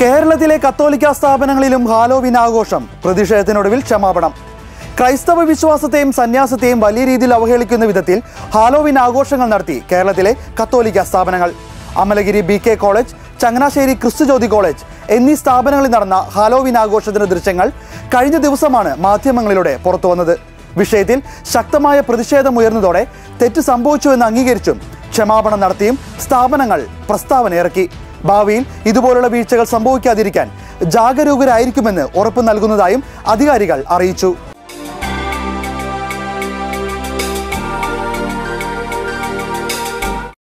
കേരളത്തിലെ കത്തോലിക്ക സ്ഥാപനങ്ങളിലും ഹാലോവിൻ ആഘോഷം പ്രതിഷേധത്തിനൊടുവിൽ ക്ഷമാപണം ക്രൈസ്തവ വിശ്വാസത്തെയും സന്യാസത്തെയും വലിയ രീതിയിൽ അവഹേളിക്കുന്ന വിധത്തിൽ ഹാലോവിൻ ആഘോഷങ്ങൾ നടത്തി കേരളത്തിലെ കത്തോലിക്ക സ്ഥാപനങ്ങൾ Amalagiri B K college Changanassery Christujyothi college എന്നീ സ്ഥാപനങ്ങളിൽ നടന്ന ഹാലോവിൻ ആഘോഷത്തിന്റെ ദൃശ്യങ്ങൾ കഴിഞ്ഞ ദിവസമാണ് മാധ്യമങ്ങളിലൂടെ പുറത്തുവന്നത് വിഷയത്തിൽ ശക്തമായ പ്രതിഷേധമുയർന്നതോടെ തെറ്റ് സംഭവിച്ചുവെന്ന് അംഗീകരിച്ചും ക്ഷമാപണം നടത്തിയും സ്ഥാപനങ്ങൾ പ്രസ്താവന ഇറക്കി ഭാവിയിൽ ഇതുപോലുള്ള വീഴ്ചകൾ സംഭവിക്കാതിരിക്കാൻ ജാഗരൂകരായിരിക്കുമെന്ന് ഉറപ്പു നൽകുന്നതായും അധികാരികൾ അറിയിച്ചു